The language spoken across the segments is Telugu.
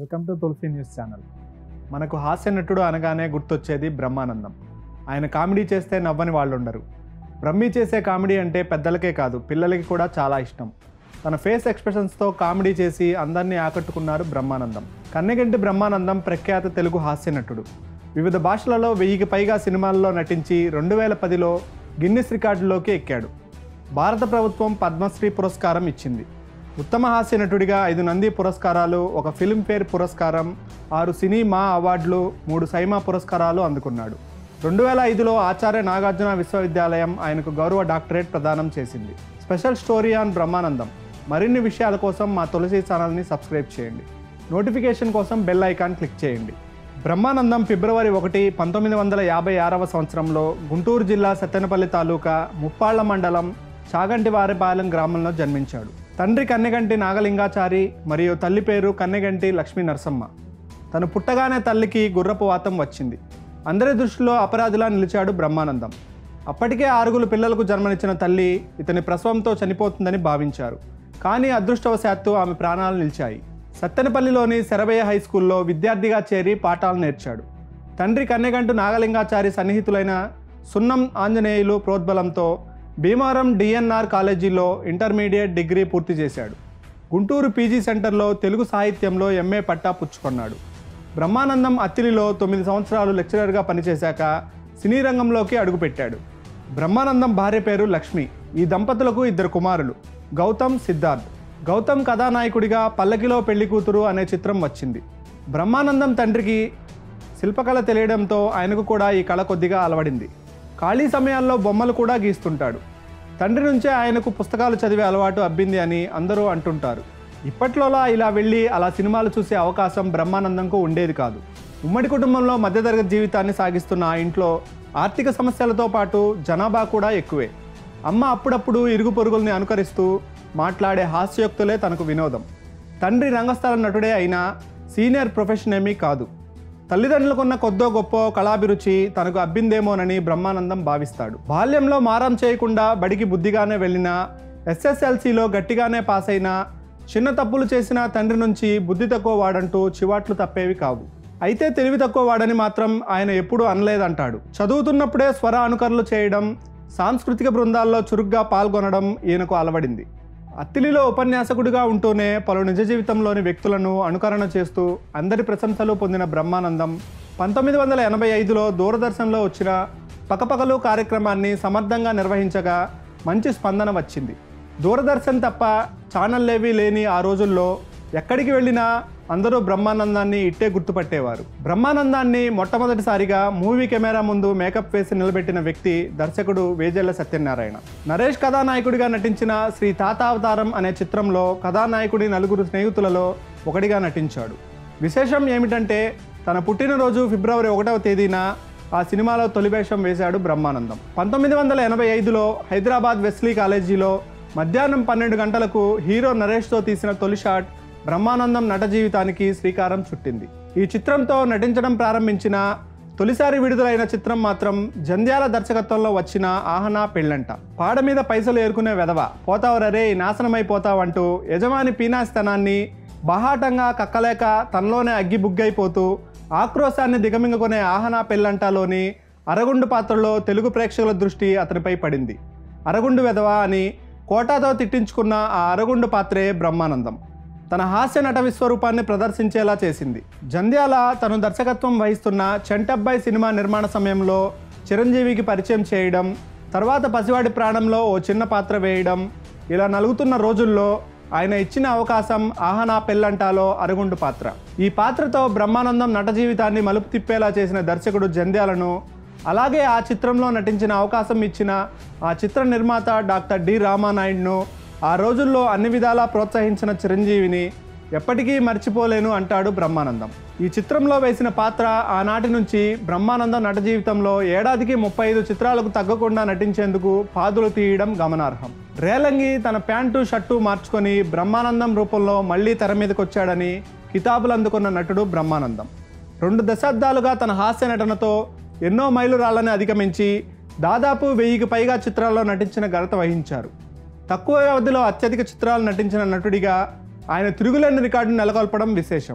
Welcome to Tulasi news channel మనకు హాస్య నటుడు అనగానే గుర్తొచ్చేది బ్రహ్మానందం ఆయన కామెడీ చేస్తే నవ్వని వాళ్ళు ఉండరు బ్రహ్మి చేసే కామెడీ అంటే పెద్దలకే కాదు పిల్లలకి కూడా చాలా ఇష్టం తన ఫేస్ ఎక్స్ప్రెషన్స్తో కామెడీ చేసి అందరినీ ఆకట్టుకున్నారు బ్రహ్మానందం కన్నెగంటి బ్రహ్మానందం ప్రఖ్యాత తెలుగు హాస్య నటుడు వివిధ భాషలలో వెయ్యికి పైగా సినిమాల్లో నటించి రెండు వేల పదిలో గిన్నిస్ రికార్డులోకి ఎక్కాడు భారత ప్రభుత్వం పద్మశ్రీ పురస్కారం ఇచ్చింది ఉత్తమ హాస్య నటుడిగా ఐదు నంది పురస్కారాలు ఒక ఫిల్మ్ఫేర్ పురస్కారం ఆరు సినీ మా అవార్డులు మూడు సైమా పురస్కారాలు అందుకున్నాడు రెండు వేల ఐదులో ఆచార్య నాగార్జున విశ్వవిద్యాలయం ఆయనకు గౌరవ డాక్టరేట్ ప్రదానం చేసింది స్పెషల్ స్టోరీ ఆన్ బ్రహ్మానందం మరిన్ని విషయాల కోసం మా తులసి ఛానల్ని సబ్స్క్రైబ్ చేయండి నోటిఫికేషన్ కోసం బెల్ ఐకాన్ క్లిక్ చేయండి బ్రహ్మానందం ఫిబ్రవరి ఒకటి పంతొమ్మిది వందల యాభై ఆరవ సంవత్సరంలో గుంటూరు జిల్లా సత్తెనపల్లి తాలూకా ముప్పాళ్ల మండలం చాగంటివారిపాలెం గ్రామంలో జన్మించాడు తండ్రి కన్నెగంటి నాగలింగాచారి మరియు తల్లి పేరు కన్నెగంటి లక్ష్మీ నరసమ్మ తను పుట్టగానే తల్లికి గుర్రపు వాతం వచ్చింది అందరి దృష్టిలో అపరాధిలా నిలిచాడు బ్రహ్మానందం అప్పటికే ఆరుగురు పిల్లలకు జన్మనిచ్చిన తల్లి ఇతని ప్రసవంతో చనిపోతుందని భావించారు కానీ అదృష్టవశాత్తు ఆమె ప్రాణాలు నిలిచాయి సత్తెనపల్లిలోని శరభయ్య హై స్కూల్లో విద్యార్థిగా చేరి పాఠాలు నేర్చాడు తండ్రి కన్నెగంటు నాగలింగాచారి సన్నిహితులైన సున్నం ఆంజనేయులు ప్రోద్బలంతో భీమవరం డిఎన్ఆర్ కాలేజీలో ఇంటర్మీడియట్ డిగ్రీ పూర్తి చేశాడు గుంటూరు పీజీ సెంటర్లో తెలుగు సాహిత్యంలో ఎంఏ పట్టా పుచ్చుకున్నాడు బ్రహ్మానందం అత్తిలిలో తొమ్మిది సంవత్సరాలు లెక్చరర్గా పనిచేశాక సినీ రంగంలోకి అడుగుపెట్టాడు బ్రహ్మానందం భార్య పేరు లక్ష్మి ఈ దంపతులకు ఇద్దరు కుమారులు గౌతమ్ సిద్ధార్థ్ గౌతమ్ కథానాయకుడిగా పల్లకిలో పెళ్లి కూతురు అనే చిత్రం వచ్చింది బ్రహ్మానందం తండ్రికి శిల్పకళ తెలియడంతో ఆయనకు కూడా ఈ కళ కొద్దిగా అలవడింది ఖాళీ సమయాల్లో బొమ్మలు కూడా గీస్తుంటాడు తండ్రి నుంచే ఆయనకు పుస్తకాలు చదివే అలవాటు అబ్బింది అని అందరూ అంటుంటారు ఇప్పట్లోలా ఇలా వెళ్ళి అలా సినిమాలు చూసే అవకాశం బ్రహ్మానందంకు ఉండేది కాదు ఉమ్మడి కుటుంబంలో మధ్యతరగతి జీవితాన్ని సాగిస్తున్న ఆ ఇంట్లో ఆర్థిక సమస్యలతో పాటు జనాభా కూడా ఎక్కువే అమ్మ అప్పుడప్పుడు ఇరుగు పొరుగుల్ని అనుకరిస్తూ మాట్లాడే హాస్యోక్తులే తనకు వినోదం తండ్రి రంగస్థల నటుడే అయినా సీనియర్ ప్రొఫెషన్ ఏమీ కాదు తల్లిదండ్రులకున్న కొద్దో గొప్ప కళాభిరుచి తనకు అబ్బిందేమోనని బ్రహ్మానందం భావిస్తాడు బాల్యంలో మారం చేయకుండా బడికి బుద్ధిగానే వెళ్ళినా ఎస్ఎస్ఎల్సిలో గట్టిగానే పాస్ అయినా చిన్న తప్పులు చేసిన తండ్రి నుంచి బుద్ధి తక్కువ వాడంటూ చివాట్లు తప్పేవి కావు అయితే తెలివి తక్కువ వాడని మాత్రం ఆయన ఎప్పుడూ అనలేదంటాడు చదువుతున్నప్పుడే స్వర అనుకరణలు చేయడం సాంస్కృతిక బృందాల్లో చురుగ్గా పాల్గొనడం ఈయనకు అలవడింది అత్తిలిలో ఉపన్యాసకుడిగా ఉంటూనే పలు నిజ జీవితంలోని వ్యక్తులను అనుకరణ చేస్తూ అందరి ప్రశంసలు పొందిన బ్రహ్మానందం పంతొమ్మిది వందల ఎనభై ఐదులో దూరదర్శన్లో వచ్చిన పకపకలు కార్యక్రమాన్ని సమర్థంగా నిర్వహించగా మంచి స్పందన వచ్చింది దూరదర్శన్ తప్ప ఛానల్లేవీ లేని ఆ రోజుల్లో ఎక్కడికి వెళ్ళినా అందరూ బ్రహ్మానందాన్ని ఇట్టే గుర్తుపట్టేవారు బ్రహ్మానందాన్ని మొట్టమొదటిసారిగా మూవీ కెమెరా ముందు మేకప్ వేసి నిలబెట్టిన వ్యక్తి దర్శకుడు వేజెళ్ల సత్యనారాయణ నరేష్ కథానాయకుడిగా నటించిన శ్రీ తాతావతారం అనే చిత్రంలో కథానాయకుడి నలుగురు స్నేహితులలో ఒకటిగా నటించాడు విశేషం ఏమిటంటే తన పుట్టినరోజు ఫిబ్రవరి ఒకటవ తేదీన ఆ సినిమాలో తొలి వేషం వేశాడు బ్రహ్మానందం పంతొమ్మిది వందల ఎనభై ఐదులో హైదరాబాద్ వెస్లీ కాలేజీలో మధ్యాహ్నం పన్నెండు గంటలకు హీరో నరేష్తో తీసిన తొలి షాట్ బ్రహ్మానందం నట జీవితానికి శ్రీకారం చుట్టింది ఈ చిత్రంతో నటించడం ప్రారంభించిన తొలిసారి విడుదలైన చిత్రం మాత్రం జంధ్యాల దర్శకత్వంలో వచ్చిన ఆహనా పెళ్ళంట పాడ మీద పైసలు ఏరుకునే వెధవ పోతావరరే నాశనమైపోతావంటూ యజమాని పీనాస్తనాన్ని బహాటంగా కక్కలేక తనలోనే అగ్గి బుగ్గైపోతూ ఆక్రోశాన్ని దిగమింగుకునే ఆహనా పెళ్ళంటలోని అరగుండు పాత్రలో తెలుగు ప్రేక్షకుల దృష్టి అతనిపై పడింది అరగుండు వెధవ అని కోటాతో తిట్టించుకున్న ఆ అరగుండు పాత్రే బ్రహ్మానందం తన హాస్య నట విశ్వరూపాన్ని ప్రదర్శించేలా చేసింది జంధ్యాల తను దర్శకత్వం వహిస్తున్న చెంటబ్బాయి సినిమా నిర్మాణ సమయంలో చిరంజీవికి పరిచయం చేయడం తర్వాత పసివాడి ప్రాణంలో ఓ చిన్న పాత్ర వేయడం ఇలా నలుగుతున్న రోజుల్లో ఆయన ఇచ్చిన అవకాశం ఆహనా పెళ్ళంటాలో అరుగుండు పాత్ర ఈ పాత్రతో బ్రహ్మానందం నట జీవితాన్ని మలుపు తిప్పేలా చేసిన దర్శకుడు జంధ్యాలను అలాగే ఆ చిత్రంలో నటించిన అవకాశం ఇచ్చిన ఆ చిత్ర నిర్మాత డాక్టర్ డి రామానాయుడును ఆ రోజుల్లో అన్ని విధాలా ప్రోత్సహించిన చిరంజీవిని ఎప్పటికీ మర్చిపోలేను అంటాడు బ్రహ్మానందం ఈ చిత్రంలో వేసిన పాత్ర ఆనాటి నుంచి బ్రహ్మానందం నట జీవితంలో ఏడాదికి ముప్పై ఐదు చిత్రాలకు తగ్గకుండా నటించేందుకు పాదులు తీయడం గమనార్హం రేలంగి తన ప్యాంటు షర్టు మార్చుకొని బ్రహ్మానందం రూపంలో మళ్ళీ తెర మీదకి వచ్చాడని కితాబులు అందుకున్న నటుడు బ్రహ్మానందం రెండు దశాబ్దాలుగా తన హాస్య నటనతో ఎన్నో మైలురాళ్లను అధిగమించి దాదాపు వెయ్యికి పైగా చిత్రాల్లో నటించిన ఘనత వహించారు తక్కువ వ్యవధిలో అత్యధిక చిత్రాలు నటించిన నటుడిగా ఆయన తిరుగులేని రికార్డును నెలకొల్పడం విశేషం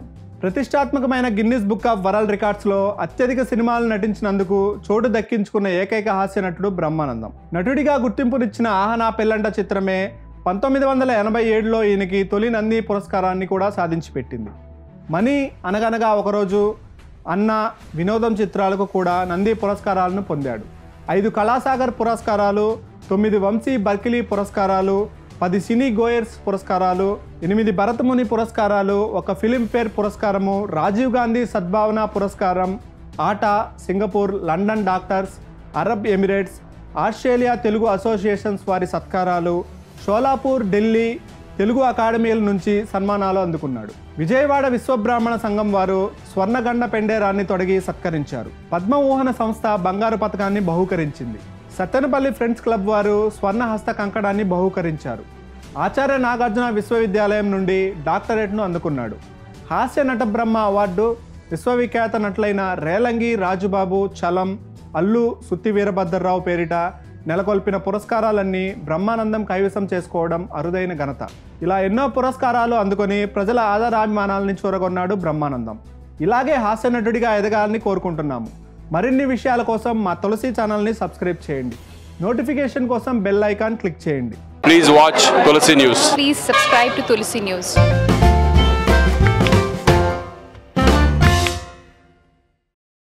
ప్రతిష్టాత్మకమైన గిన్నిస్ బుక్ ఆఫ్ వరల్డ్ రికార్డ్స్లో అత్యధిక సినిమాలు నటించినందుకు చోటు దక్కించుకున్న ఏకైక హాస్య నటుడు బ్రహ్మానందం నటుడిగా గుర్తింపునిచ్చిన ఆహనా పెళ్ళంట చిత్రమే పంతొమ్మిది వందల ఎనభై ఏడులో ఈయనకి తొలి నంది పురస్కారాన్ని కూడా సాధించి పెట్టింది మనీ అనగనగా ఒకరోజు అన్న వినోదం చిత్రాలకు కూడా నంది పురస్కారాలను పొందాడు ఐదు కళాసాగర్ పురస్కారాలు తొమ్మిది వంశీ బర్కిలీ పురస్కారాలు పది సినీ గోయర్స్ పురస్కారాలు ఎనిమిది భరతముని పురస్కారాలు ఒక ఫిలింఫేర్ పురస్కారము రాజీవ్ గాంధీ సద్భావన పురస్కారం ATA Singapore London doctors Arab Emirates Australia Telugu associations వారి సత్కారాలు షోలాపూర్ ఢిల్లీ తెలుగు అకాడమీల నుంచి సన్మానాలు అందుకున్నాడు విజయవాడ విశ్వబ్రాహ్మణ సంఘం వారు స్వర్ణగండ పెండేరాన్ని తొడిగి సత్కరించారు పద్మ ఊహన సంస్థ బంగారు పథకాన్ని బహూకరించింది సత్తెనపల్లి ఫ్రెండ్స్ క్లబ్ వారు స్వర్ణ హస్త కంకణాన్ని బహూకరించారు ఆచార్య నాగార్జున విశ్వవిద్యాలయం నుండి డాక్టరేట్ను అందుకున్నాడు హాస్య నట బ్రహ్మ అవార్డు విశ్వవిఖ్యాత నటులైన రేలంగి రాజుబాబు చలం అల్లు సుత్తి వీరభద్రరావు పేరిట నెలకొల్పిన పురస్కారాలన్నీ బ్రహ్మానందం కైవసం చేసుకోవడం అరుదైన ఘనత ఇలా ఎన్నో పురస్కారాలు అందుకొని ప్రజల ఆధారాభిమానాలని చూరగొన్నాడు బ్రహ్మానందం ఇలాగే హాస్య నటుడిగా ఎదగాలని కోరుకుంటున్నాము మరిన్ని విషయాల కోసం మా తులసి ఛానల్ని సబ్స్క్రైబ్ చేయండి నోటిఫికేషన్ కోసం బెల్ ఐకాన్ క్లిక్ చేయండి Please watch Tulsi News. Please subscribe to Tulsi News.